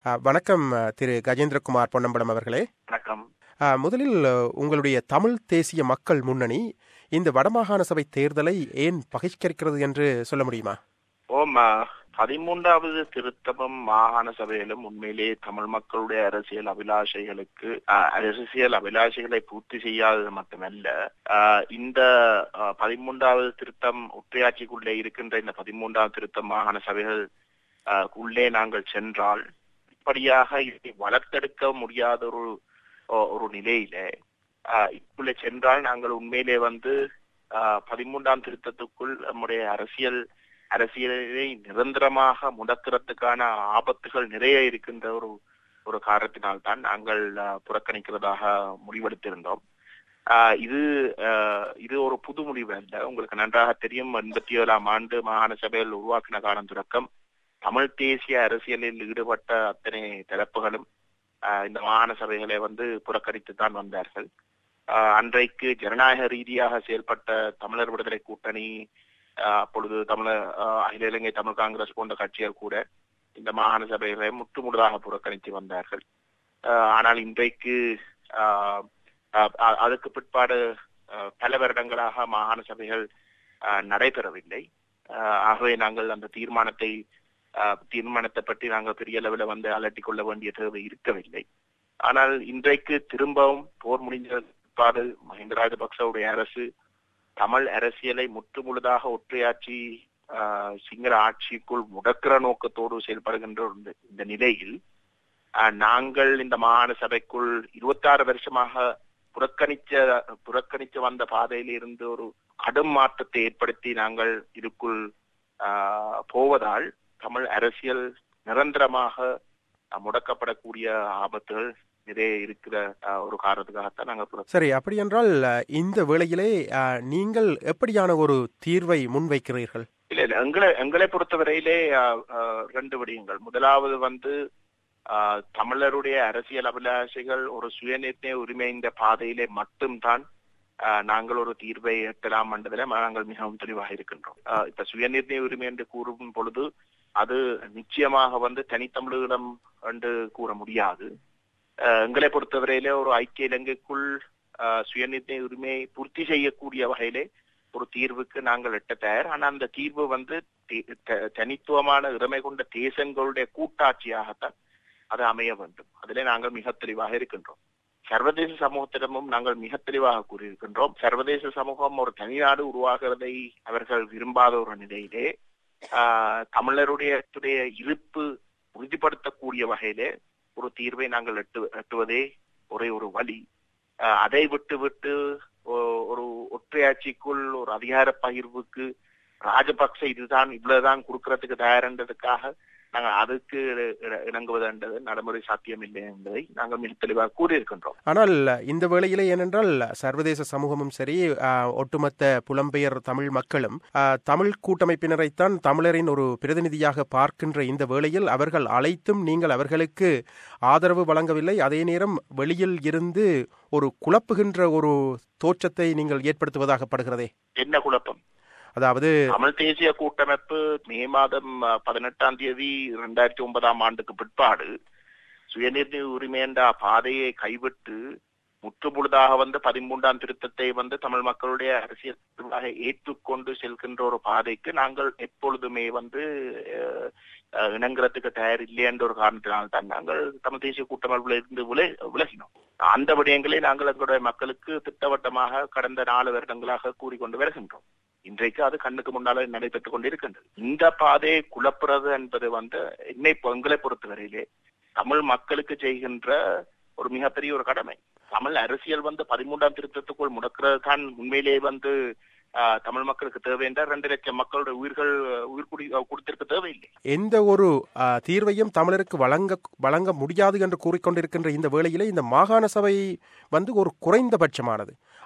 அ, வணக்கம் அ, திரு கஜேந்திரகுமார் பொன்னம்பலம் அவர்களே வணக்கம் அ, முதலில் அ, உங்களுடைய தமிழ் தேசிய மக்கள் முன்னணி இந்த வடமாகாண சபை தேர்தலை ஏன் பகிஷ்கரிக்கிறது என்று சொல்ல முடியுமா ஓம் ஆ, பதிமூன்றாவது திருத்தமும் மாகாண சபையிலும் உண்மையிலே தமிழ் மக்களுடைய அரசியல் அபிலாஷைகளுக்கு ஆ, அரசியல் அபிலாஷைகளை பூர்த்தி செய்யாதது மட்டுமல்ல ஆ, இந்த ஆ, பதிமூன்றாவது திருத்தம் ஒற்றையாட்சிக்குள்ளே இருக்கின்ற இந்த பதிமூன்றாவது திருத்தம் மாகாண சபைகள் ஆ, உள்ளே நாங்கள் சென்றால் இப்படியாக இதை வளர்த்தெடுக்க முடியாத ஒரு ஒ- ஒரு நிலையில ஆஹ் இதுக்குள்ளே சென்றால் நாங்கள் உண்மையிலே வந்து ஆஹ் பதிமூன்றாம் திருத்தத்துக்குள் நம்முடைய அரசியல் அரசியலை நிரந்தரமாக முடக்கிறதுக்கான ஆபத்துகள் நிறைய இருக்கின்ற ஒரு ஒரு காரணத்தினால்தான் நாங்கள் ஆஹ் புறக்கணிக்கிறதாக முடிவெடுத்திருந்தோம் ஆஹ் இது ஆஹ் இது ஒரு புது முடிவு அல்ல உங்களுக்கு நன்றாக தெரியும் எண்பத்தி ஏழாம் ஆண்டு மாகாண சபையில் உருவாக்கின காலம் தொடக்கம் தமிழ் தேசிய அரசியலில் ஈடுபட்ட அத்தனை தரப்புகளும் ஆஹ் இந்த மாகாண சபைகளை வந்து புறக்கணித்து தான் வந்தார்கள் ஆஹ் அன்றைக்கு ஜனநாயக ரீதியாக செயல்பட்ட தமிழர் விடுதலை கூட்டணி ஆஹ் அப்பொழுது தமிழர் ஆஹ் அகில இலங்கை தமிழ் காங்கிரஸ் போன்ற கட்சிகள் கூட இந்த மாகாண சபைகளை முற்றுமுழுதாக புறக்கணித்து வந்தார்கள் ஆஹ் ஆனால் இன்றைக்கு ஆஹ் ஆஹ் அ- அதுக்கு பிற்பாடு ஆஹ் பல வருடங்களாக மாகாண சபைகள் ஆஹ் நடைபெறவில்லை ஆஹ் ஆகவே நாங்கள் அந்த தீர்மானத்தை ஆஹ் தீர்மானத்தை பற்றி நாங்கள் பெரிய அளவில் வந்து அலட்டிக் கொள்ள வேண்டிய தேவை இருக்கவில்லை ஆனால் இன்றைக்கு திரும்பவும் போர் முடிஞ்ச பிற்பாடு மஹிந்த ராஜபக்சவுடைய அரசு தமிழ் அரசியலை முற்றுமுழுதாக ஒற்றையாட்சி ஆஹ் சிங்கள ஆட்சிக்குள் முடக்கிற நோக்கத்தோடு செயல்படுகின்ற இந்த- இந்த நிலையில் ஆஹ் நாங்கள் இந்த மாகாண சபைக்குள் இருபத்தாறு வருஷமாக புறக்கணிச்ச புறக்கணிச்சு வந்த பாதையில் இருந்து ஒரு கடும் மாற்றத்தை ஏற்படுத்தி நாங்கள் இதுக்குள் ஆஹ் போவதால் தமிழ் அரசியல் நிரந்தரமாக ஆஹ் முடக்கப்படக்கூடிய ஆபத்துகள் நிறைய இருக்கிற ஆஹ் ஒரு காரணத்துக்காகத்தான் நாங்கள் புற சரி அப்படியென்றால் அ, இந்த வேளையிலே அ, நீங்கள் எப்படியான ஒரு தீர்வை முன்வைக்கிறீர்கள் இல்ல இல்ல எங்களை எங்களை பொறுத்தவரையிலே ஆஹ், ஆஹ், ரெண்டு விடயங்கள் முதலாவது வந்து ஆஹ், தமிழருடைய அரசியல் அபிலாஷைகள் ஒரு சுயநிர்ணய உரிமை இந்த பாதையிலே மட்டும்தான் ஆஹ், நாங்கள் ஒரு தீர்வை எட்டலாம் என்றதில் நாங்கள் மிகவும் தெளிவாக இருக்கின்றோம் ஆஹ், இப்ப சுயநிர்ணய உரிமை என்று கூறும் பொழுது அது நிச்சயமாக வந்து தனித்தமிழரிடம் என்று கூற முடியாது ஆஹ், எங்களை பொறுத்தவரையிலே ஒரு ஐக்கிய இலங்கைக்குள் ஆஹ், சுயநிர்ணய உரிமையை பூர்த்தி செய்யக்கூடிய வகையிலே ஒரு தீர்வுக்கு நாங்கள் எட்ட தயார் ஆனா அந்த தீர்வு வந்து தி- த- தனித்துவமான இறமை கொண்ட தேசங்களுடைய கூட்டாட்சியாகத்தான் அது அமைய வேண்டும் அதிலே நாங்கள் மிக தெளிவாக இருக்கின்றோம் சர்வதேச சமூகத்திடமும் நாங்கள் மிக தெளிவாக கூறியிருக்கின்றோம் சர்வதேச சமூகம் ஒரு தனிநாடு உருவாகிறதை அவர்கள் விரும்பாத ஒரு நிலையிலே ஆஹ், தமிழருடைய துடைய இருப்பு உறுதிப்படுத்தக்கூடிய வகையிலே ஒரு தீர்வை நாங்கள் எட்டு எட்டுவதே ஒரே ஒரு வழி ஆஹ், அதை விட்டு விட்டு ஒ- ஒரு ஒற்றையாட்சிக்குள் ஒரு அதிகார பகிர்வுக்கு ராஜபக்ச இதுதான் இவ்வளவுதான் கொடுக்கறதுக்கு தயார்ன்றதுக்காக நாங்கள் அதுக்கு இ- இ- இணங்குவதுன்றது நடைமுறை சாத்தியம் இல்லை என்பதை நாங்கள் மிக தெளிவாக கூறியிருக்கின்றோம் ஆனால் அ, இந்த வேளையிலே ஏனென்றால் சர்வதேச சமூகமும் சரி அ, ஒட்டுமொத்த புலம்பெயர் தமிழ் மக்களும் அ, தமிழ் கூட்டமைப்பினரைத்தான் தமிழரின் ஒரு பிரதிநிதியாக பார்க்கின்ற இந்த வேளையில் அவர்கள் அழைத்தும் நீங்கள் அவர்களுக்கு ஆதரவு வழங்கவில்லை அதே நேரம் வெளியில் இருந்து ஒரு குழப்புகின்ற ஒரு தோற்றத்தை நீங்கள் ஏற்படுத்துவதாகப்படுகிறதே என்ன குழப்பம் அதாவது தமிழ் தேசிய கூட்டமைப்பு மே மாதம் அஹ், பதினெட்டாம் தேதி இரண்டாயிரத்தி ஒன்பதாம் ஆண்டுக்கு பிற்பாடு சுயநிர்ணய உரிமை என்ற பாதையை கைவிட்டு முற்றுமுழுதாக வந்து பதிமூன்றாம் திருத்தத்தை வந்து தமிழ் மக்களுடைய அரசியலாக ஏற்றுக்கொண்டு செல்கின்ற ஒரு பாதைக்கு நாங்கள் எப்பொழுதுமே வந்து அஹ், அஹ், இணங்குறதுக்கு தயார் இல்லை என்ற ஒரு காரணத்தினால் தான் நாங்கள் தமிழ் தேசிய கூட்டமைப்புல இருந்து விலை விலகினோம் அந்த விடயங்களை நாங்கள் எங்களுடைய மக்களுக்கு திட்டவட்டமாக கடந்த நாலு வருடங்களாக கூறிக்கொண்டு வருகின்றோம் இன்றைக்கு அது கண்ணுக்கு முன்னால நடைபெற்றுக் கொண்டிருக்கின்றது இந்த பாதையை குழப்புறது என்பது வந்து என்னை எங்களை பொறுத்தவரையிலே தமிழ் மக்களுக்கு செய்கின்ற ஒரு மிகப்பெரிய ஒரு கடமை தமிழ் அரசியல் வந்து பதிமூன்றாம் திருத்தத்துக்குள் முடக்கிறது தான் உண்மையிலே வந்து ஆஹ், தமிழ் மக்களுக்கு தேவை என்றால் ரெண்டு லட்சம் மக்களுடைய உயிர்கள் உயிர் குடி கொடுத்திருக்க தேவையில்லை எந்த ஒரு அ, தீர்வையும் தமிழருக்கு வழங்க வழங்க முடியாது என்று கூறிக்கொண்டிருக்கின்ற இந்த வேளையிலே இந்த மாகாண சபை வந்து ஒரு குறைந்தபட்சமானது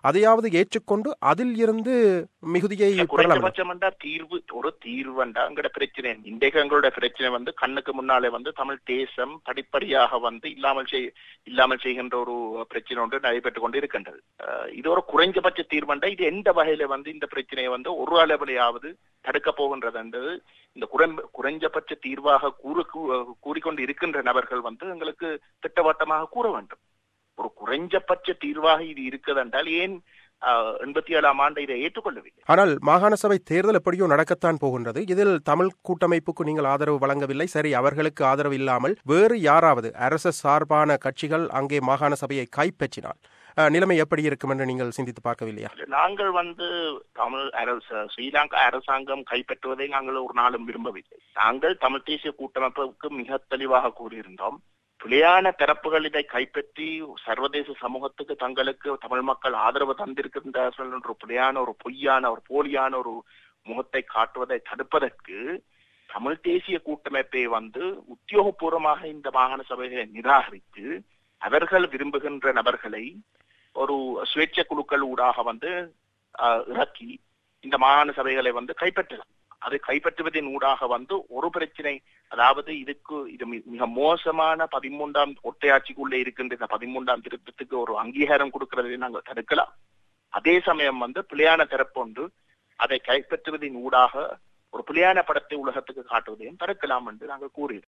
அதையாவது ஏற்றுக்கொண்டு அதில் இருந்து மிகுதியை பெறலாம் குறைந்தபட்சம் என்றா தீர்வு ஒரு தீர்வுண்டா எங்கட பிரச்சனை இன்றைக்கு எங்களோட பிரச்சனை வந்து கண்ணுக்கு முன்னாலே வந்து தமிழ் தேசம் படிப்படியாக வந்து இல்லாமல் செய் இல்லாமல் செய்கின்ற ஒரு பிரச்சனை ஒன்று நடைபெற்றுக் கொண்டு இருக்கின்றது அஹ் இது ஒரு குறைஞ்சபட்ச தீர்வுண்டா இது எந்த வகையில வந்து இந்த பிரச்சனையை வந்து ஒரு அளவிலையாவது தடுக்க போகின்றது என்றது இந்த குறை குறைஞ்சபட்ச தீர்வாக கூறு கூ- கூறிக்கொண்டு இருக்கின்ற நபர்கள் வந்து எங்களுக்கு திட்டவட்டமாக கூற வேண்டும் ஒரு குறைஞ்சபட்ச தீர்வாக இது இருக்கிறது என்றால் ஏன் ஆஹ், எண்பத்தி ஏழாம் ஆண்டு இதை ஏற்றுக்கொள்ளவில்லை ஆனால் மாகாண சபை தேர்தல் எப்படியோ நடக்கத்தான் போகின்றது இதில் தமிழ் கூட்டமைப்புக்கு நீங்கள் ஆதரவு வழங்கவில்லை சரி அவர்களுக்கு ஆதரவு இல்லாமல் வேறு யாராவது அரசு சார்பான கட்சிகள் அங்கே மாகாண சபையை கைப்பற்றினால் அஹ், நிலைமை எப்படி இருக்கும் என்று நீங்கள் சிந்தித்து பார்க்கவில்லையா நாங்கள் வந்து தமிழ் அரசு ஸ்ரீலங்கா அரசாங்கம் கைப்பற்றுவதை நாங்கள் ஒரு நாளும் விரும்பவில்லை நாங்கள் தமிழ் தேசிய கூட்டமைப்புக்கு மிக தெளிவாக கூறியிருந்தோம் பிழையான தரப்புகள் இதை கைப்பற்றி சர்வதேச சமூகத்துக்கு தங்களுக்கு தமிழ் மக்கள் ஆதரவு தந்திருக்கின்றார்கள் என்ற ஒரு பிழையான ஒரு பொய்யான ஒரு போலியான ஒரு முகத்தை காட்டுவதை தடுப்பதற்கு தமிழ் தேசிய கூட்டமைப்பை வந்து உத்தியோகபூர்வமாக இந்த மாகாண சபைகளை நிராகரித்து அவர்கள் விரும்புகின்ற நபர்களை ஒரு சுயேட்சை குழுக்கள் ஊடாக வந்து ஆஹ், இறக்கி இந்த மாகாண சபைகளை வந்து கைப்பற்றலாம் அதை கைப்பற்றுவதன் ஊடாக வந்து ஒரு பிரச்சனை அதாவது இதுக்கு இது மி- மிக மோசமான பதிமூன்றாம் ஒற்றையாட்சிக்குள்ளே இருக்கின்ற இந்த பதிமூன்றாம் திருத்தத்துக்கு ஒரு அங்கீகாரம் கொடுக்கிறதை நாங்கள் தடுக்கலாம் அதே சமயம் வந்து பிழையான தரப்பொன்று அதை கைப்பற்றுவதன் ஊடாக ஒரு பிழையான படத்தை உலகத்துக்கு காட்டுவதையும் தடுக்கலாம் என்று நாங்கள் கூறி